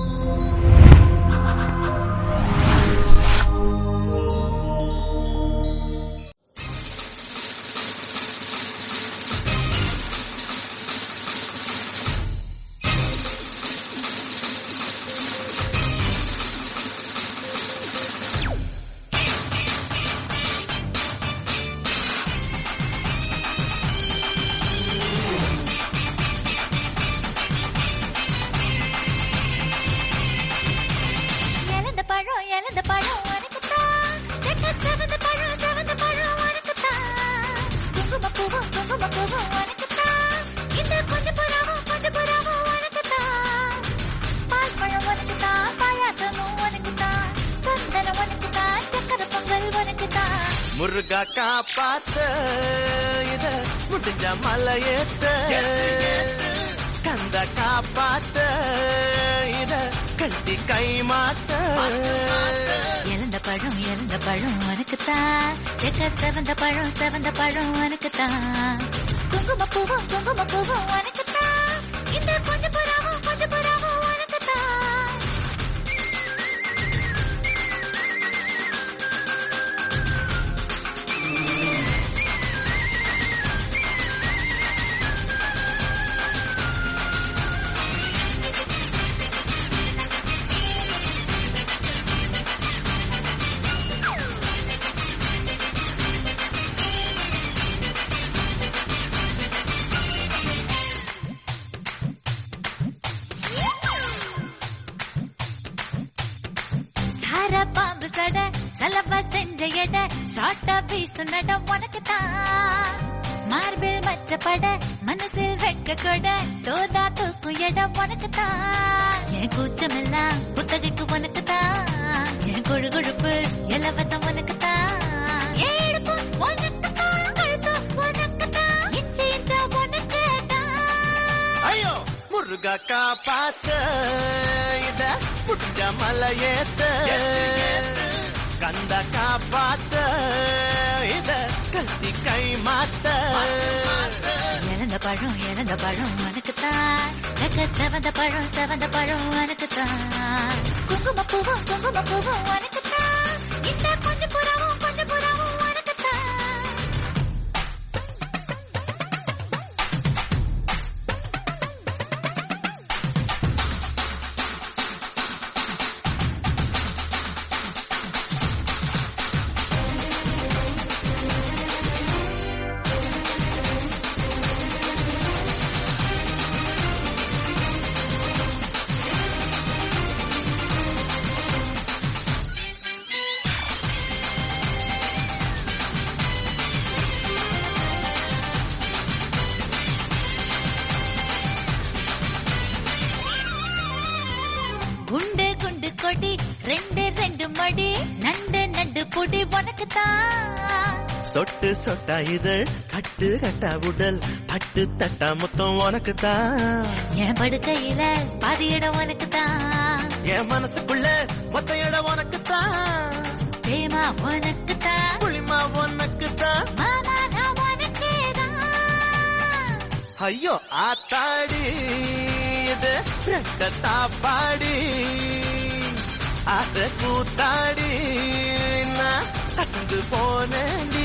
இழந்த பழம் இழந்த பழம் உனக்குத்தான் செக்க செவந்த பழம் செவந்த பழம் உனக்குத்தான் குங்கும பூவும் குங்கும பூவும் உனக்குத்தான் இந்த கொஞ்ச புறாவும் கொஞ்ச புறாவும் உனக்குத்தான் பால் பழம் உனக்குத்தான் பாயாசமும் உனக்குத்தான் சந்தனம் உனக்குத்தான் சக்கர பொங்கல் உனக்குத்தான் முருகா காப்பாத்த இத முடிஞ்ச மலையேத்த கந்த காப்பாத்த இத கட்டி கை மாத்த இழந்த பழம் இழந்த பழம் உனக்குத்தான் செக்க செவந்த பழம் செவந்த பழம் உனக்குத்தான் குங்கும பூவும் குங்கும பூவும் உனக்குத்தான் இந்த கொஞ்ச புறாவும் கொஞ்ச புறாவும் உனக்குத்தான் சார பாம்பு சட சலவ செஞ்ச எட சாட்டா வீசு நட உனக்குத்தான் மார்பிள் மச்சப்பட மனசில் வெட்க கொட தோதா தூக்கும் இடம் உனக்குத்தான் என் கூச்சமெல்லாம் புத்தகைக்கு உனக்குத்தான் என் கொழு கொழுப்பு இலவசம் உனக்குத்தான் என் இடுப்பு உனக்குத்தான் கழுத்து உனக்குத்தான் இச்சை இச்சை உனக்குத்தான் ஐயோ முருகா காப்பாத்த இத முடிஞ்ச மலையேத்த கந்த காப்பாத்த இத கட்டி கை மாத்த இழந்த பழம் இழந்த பழம் உனக்குத்தான் செக்க செவந்த பழம் செவந்த பழம் உனக்குத்தான் குங்கும பூவும் குங்கும பூவும் உனக்குத்தான் இந்த கொஞ்ச புறாவும் கொஞ்ச புறாவும் உனக்குத்தான் குண்டு குண்டு கொடி ரெண்டு ரெண்டு மடி நண்டு நண்டு பொடி உனக்குத்தான் சொட்டு சொட்டா இதழ் கட்டு கட்டா உடல் பட்டு தட்டா மொத்தம் உனக்கு தான் என் படுக்கையில பாதி இடம் உனக்குத்தான் என் மனசுக்குள்ள மொத்த இடம் உனக்கு தான் பிரேமா உனக்குத்தான் புளிமா உனக்கு தான் மாமா நான் உனக்கேதான் ஐயோ ஆத்தாடி இது ரத்தத்தா பாடி ஆசை கூத்தாடி நான் கசந்து போனேன்டி